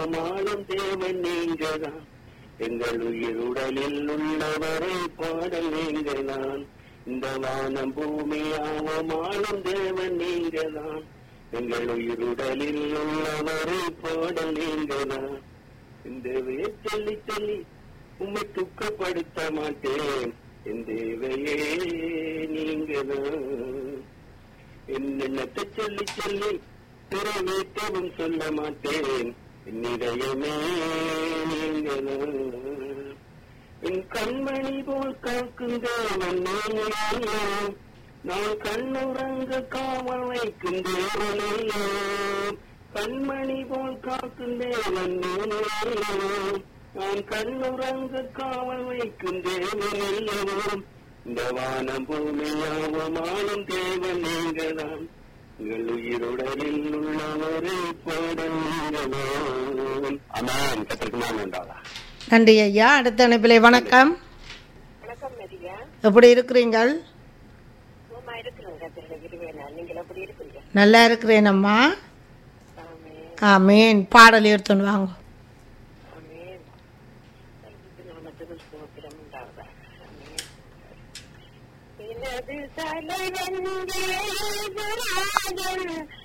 மாலும் தேவன் நீங்கதான் எங்கள் உயிருடலில் உள்ளவரை பாடல் நீங்கதான் இந்த வானம் பூமியாவமானும் தேவன் நீங்கதான் எங்கள் உயிருடலில் உள்ளவரை பாடல் நீங்கதான் இந்த சொல்லி சொல்லி உம்மை துக்கப்படுத்த மாட்டேன் என் தேவையே நீங்கதான் என்னென்னத்தை சொல்லி சொல்லி நிறைவேற்றவும் சொல்ல மாட்டேன் என் இதயமே நீங்கதான் என் கண்மணி போல் காக்கும் தேவன் நீங்களோ நான் கண்ணுறங்க காவல் வைக்கும் தேவனையோ கண்மணி போல் காக்கும் தேவன் நீங்களோ நான் கண்ணுறங்க காவல் வைக்கும் தேவனையோ இந்த வானம் பூமியாவமானும் தேவன் நீங்கதான் உங்கள் உயிருடலில் உள்ளவரை பாடல் நீங்களாம் அதான் கத்திற்கு நான் உண்டாதா நன்றி ஐயா அடுத்த அனுப்பிலே வணக்கம் வணக்கம் மதியா எப்படி இருக்கிறீங்கள் சும்மா இருக்கிறேங்க திருவேனா நீங்கள் எப்படி இருக்கிறீங்க நல்லா இருக்கிறேன் அம்மா ஆமே ஆமீன் பாடல் எடுத்துன்னு வாங்க ஆமேன் நாமத்துக்கு சோத்திரம் உண்டாவதாக ஆமேன் எனது தலைவன் தேவராஜன்